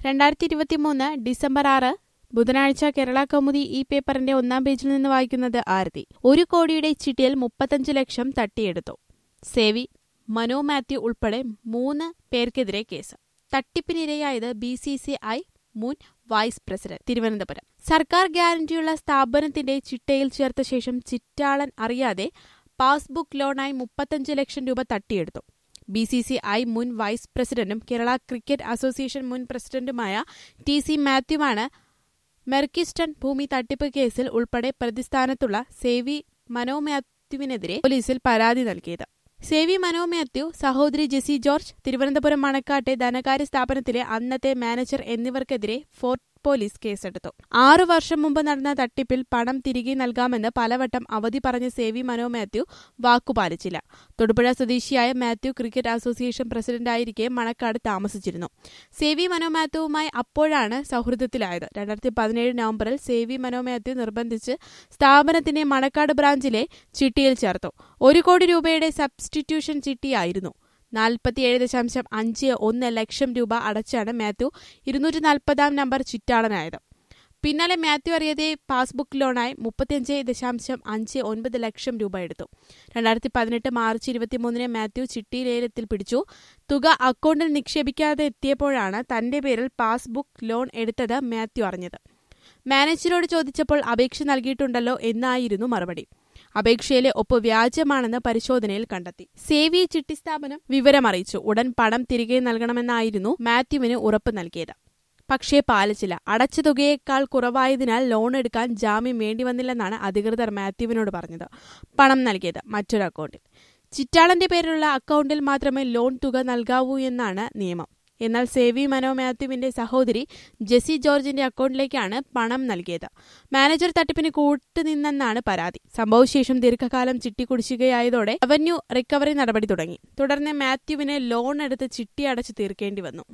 രണ്ടായിരത്തി ഇരുപത്തിമൂന്ന് ഡിസംബർ ആറ് ബുധനാഴ്ച കേരള കൗമുദി ഈ പേപ്പറിന്റെ ഒന്നാം പേജിൽ നിന്ന് വായിക്കുന്നത് ആരതി ഒരു കോടിയുടെ ചിട്ടിയിൽ മുപ്പത്തഞ്ച് ലക്ഷം തട്ടിയെടുത്തു സേവി മനോ മാത്യു ഉൾപ്പെടെ മൂന്ന് പേർക്കെതിരെ കേസ് തട്ടിപ്പിനിരയായത് ബി സി സി ഐ മുൻ വൈസ് പ്രസിഡന്റ് തിരുവനന്തപുരം സർക്കാർ ഗ്യാരണ്ടിയുള്ള സ്ഥാപനത്തിന്റെ ചിട്ടയിൽ ചേർത്ത ശേഷം ചിറ്റാളൻ അറിയാതെ പാസ്ബുക്ക് ലോണായി മുപ്പത്തഞ്ച് ലക്ഷം രൂപ തട്ടിയെടുത്തു ബി സി സി ഐ മുൻ വൈസ് പ്രസിഡന്റും കേരള ക്രിക്കറ്റ് അസോസിയേഷൻ മുൻ പ്രസിഡന്റുമായ ടി സി മാത്യുവാണ് മെർക്കിസ്റ്റൺ ഭൂമി തട്ടിപ്പ് കേസിൽ ഉൾപ്പെടെ പ്രതിസ്ഥാനത്തുള്ള സേവി മനോ മാത്യുവിനെതിരെ പോലീസിൽ പരാതി നൽകിയത് സേവി മനോ മാത്യു സഹോദരി ജെസി ജോർജ് തിരുവനന്തപുരം മണക്കാട്ടെ ധനകാര്യ സ്ഥാപനത്തിലെ അന്നത്തെ മാനേജർ എന്നിവർക്കെതിരെ ഫോർട്ട് പോലീസ് കേസെടുത്തു ആറു വർഷം മുമ്പ് നടന്ന തട്ടിപ്പിൽ പണം തിരികെ നൽകാമെന്ന് പലവട്ടം അവധി പറഞ്ഞ സേവി മനോ മാത്യു വാക്കുപാലിച്ചില്ല തൊടുപുഴ സ്വദേശിയായ മാത്യു ക്രിക്കറ്റ് അസോസിയേഷൻ പ്രസിഡന്റായിരിക്കെ മണക്കാട് താമസിച്ചിരുന്നു സേവി മനോ മാത്യുവുമായി അപ്പോഴാണ് സൗഹൃദത്തിലായത് രണ്ടായിരത്തി പതിനേഴ് നവംബറിൽ സേവി മനോ മാത്യു നിർബന്ധിച്ച് സ്ഥാപനത്തിന്റെ മണക്കാട് ബ്രാഞ്ചിലെ ചിട്ടിയിൽ ചേർത്തു ഒരു കോടി രൂപയുടെ സബ്സ്റ്റിറ്റ്യൂഷൻ ചിട്ടിയായിരുന്നു നാൽപ്പത്തിയേഴ് ദശാംശം അഞ്ച് ഒന്ന് ലക്ഷം രൂപ അടച്ചാണ് മാത്യു ഇരുന്നൂറ്റി നാൽപ്പതാം നമ്പർ ചിറ്റാളനായത് പിന്നാലെ മാത്യു അറിയാതെ പാസ്ബുക്ക് ലോണായി മുപ്പത്തിയഞ്ച് ദശാംശം അഞ്ച് ഒൻപത് ലക്ഷം രൂപ എടുത്തു രണ്ടായിരത്തി പതിനെട്ട് മാർച്ച് ഇരുപത്തിമൂന്നിന് മാത്യു ചിട്ടി ലേലത്തിൽ പിടിച്ചു തുക അക്കൗണ്ടിൽ നിക്ഷേപിക്കാതെ എത്തിയപ്പോഴാണ് തന്റെ പേരിൽ പാസ്ബുക്ക് ലോൺ എടുത്തത് മാത്യു അറിഞ്ഞത് മാനേജരോട് ചോദിച്ചപ്പോൾ അപേക്ഷ നൽകിയിട്ടുണ്ടല്ലോ എന്നായിരുന്നു മറുപടി അപേക്ഷയിലെ ഒപ്പ് വ്യാജമാണെന്ന് പരിശോധനയിൽ കണ്ടെത്തി സേവി ചിട്ടി സ്ഥാപനം വിവരമറിയിച്ചു ഉടൻ പണം തിരികെ നൽകണമെന്നായിരുന്നു മാത്യുവിന് ഉറപ്പ് നൽകിയത് പക്ഷേ പാലിച്ചില്ല അടച്ച തുകയേക്കാൾ കുറവായതിനാൽ ലോൺ എടുക്കാൻ ജാമ്യം വേണ്ടിവന്നില്ലെന്നാണ് അധികൃതർ മാത്യുവിനോട് പറഞ്ഞത് പണം നൽകിയത് മറ്റൊരു അക്കൗണ്ടിൽ ചിറ്റാളന്റെ പേരിലുള്ള അക്കൗണ്ടിൽ മാത്രമേ ലോൺ തുക നൽകാവൂ എന്നാണ് നിയമം എന്നാൽ സേവി മനോ മാത്യുവിന്റെ സഹോദരി ജെസി ജോർജിന്റെ അക്കൗണ്ടിലേക്കാണ് പണം നൽകിയത് മാനേജർ തട്ടിപ്പിന് കൂട്ടുനിന്നെന്നാണ് പരാതി സംഭവശേഷം ദീർഘകാലം ചിട്ടി കുടിശ്ശികയായതോടെ റവന്യൂ റിക്കവറി നടപടി തുടങ്ങി തുടർന്ന് മാത്യുവിന് ലോൺ എടുത്ത് ചിട്ടി അടച്ചു തീർക്കേണ്ടി വന്നു